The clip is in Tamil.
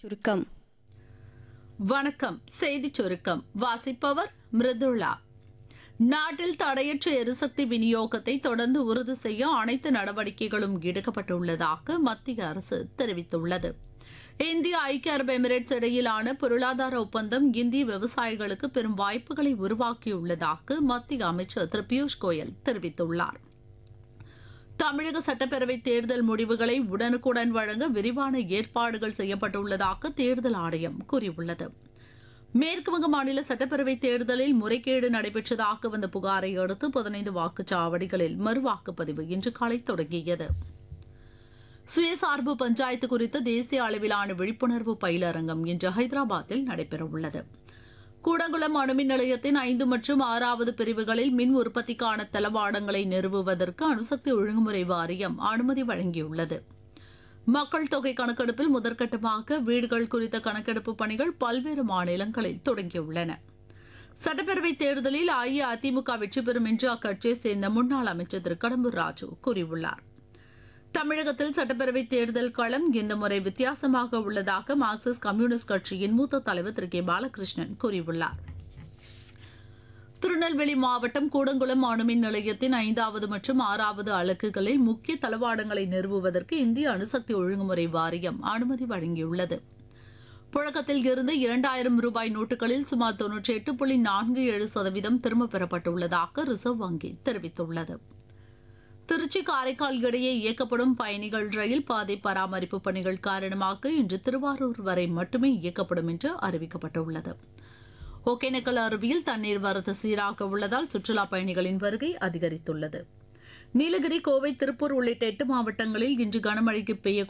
சுருக்கம் வணக்கம் செய்திச் சுருக்கம் வாசிப்பவர் மிருதுளா நாட்டில் தடையற்ற எரிசக்தி விநியோகத்தை தொடர்ந்து உறுதி செய்ய அனைத்து நடவடிக்கைகளும் எடுக்கப்பட்டுள்ளதாக மத்திய அரசு தெரிவித்துள்ளது இந்திய ஐக்கிய அரபு எமிரேட்ஸ் இடையிலான பொருளாதார ஒப்பந்தம் இந்திய விவசாயிகளுக்கு பெரும் வாய்ப்புகளை உருவாக்கியுள்ளதாக மத்திய அமைச்சர் திரு பியூஷ் கோயல் தெரிவித்துள்ளார் தமிழக சட்டப்பேரவை தேர்தல் முடிவுகளை உடனுக்குடன் வழங்க விரிவான ஏற்பாடுகள் செய்யப்பட்டுள்ளதாக தேர்தல் ஆணையம் கூறியுள்ளது மேற்குவங்க மாநில சட்டப்பேரவை தேர்தலில் முறைகேடு நடைபெற்றதாக வந்த புகாரை அடுத்து பதினைந்து வாக்குச்சாவடிகளில் மறுவாக்குப்பதிவு இன்று காலை தொடங்கியது சுயசார்பு பஞ்சாயத்து குறித்த தேசிய அளவிலான விழிப்புணர்வு பயிலரங்கம் இன்று ஹைதராபாத்தில் நடைபெறவுள்ளது கூடங்குளம் அணுமின் நிலையத்தின் ஐந்து மற்றும் ஆறாவது பிரிவுகளில் மின் உற்பத்திக்கான தளவாடங்களை நிறுவுவதற்கு அணுசக்தி ஒழுங்குமுறை வாரியம் அனுமதி வழங்கியுள்ளது மக்கள் தொகை கணக்கெடுப்பில் முதற்கட்டமாக வீடுகள் குறித்த கணக்கெடுப்பு பணிகள் பல்வேறு மாநிலங்களில் தொடங்கியுள்ளன சட்டப்பேரவைத் தேர்தலில் அஇஅதிமுக வெற்றி பெறும் என்று அக்கட்சியைச் சேர்ந்த முன்னாள் அமைச்சர் திரு கடம்பூர் ராஜு கூறியுள்ளார் தமிழகத்தில் சட்டப்பேரவைத் தேர்தல் களம் இந்த முறை வித்தியாசமாக உள்ளதாக மார்க்சிஸ்ட் கம்யூனிஸ்ட் கட்சியின் மூத்த தலைவர் திரு கே பாலகிருஷ்ணன் கூறியுள்ளார் திருநெல்வேலி மாவட்டம் கூடங்குளம் அணுமின் நிலையத்தின் ஐந்தாவது மற்றும் ஆறாவது அலகுகளில் முக்கிய தளவாடங்களை நிறுவுவதற்கு இந்திய அணுசக்தி ஒழுங்குமுறை வாரியம் அனுமதி வழங்கியுள்ளது புழக்கத்தில் இருந்து இரண்டாயிரம் ரூபாய் நோட்டுகளில் சுமார் தொன்னூற்றி எட்டு புள்ளி நான்கு ஏழு சதவீதம் திரும்பப் பெறப்பட்டுள்ளதாக ரிசர்வ் வங்கி தெரிவித்துள்ளது திருச்சி காரைக்கால் இடையே இயக்கப்படும் பயணிகள் ரயில் பாதை பராமரிப்பு பணிகள் காரணமாக இன்று திருவாரூர் வரை மட்டுமே இயக்கப்படும் என்று அறிவிக்கப்பட்டுள்ளது ஒகேனக்கல் அருவியில் தண்ணீர் வரத்து சீராக உள்ளதால் சுற்றுலா பயணிகளின் வருகை அதிகரித்துள்ளது நீலகிரி கோவை திருப்பூர் உள்ளிட்ட எட்டு மாவட்டங்களில் இன்று கனமழைக்கு பெய்யக்கூடும்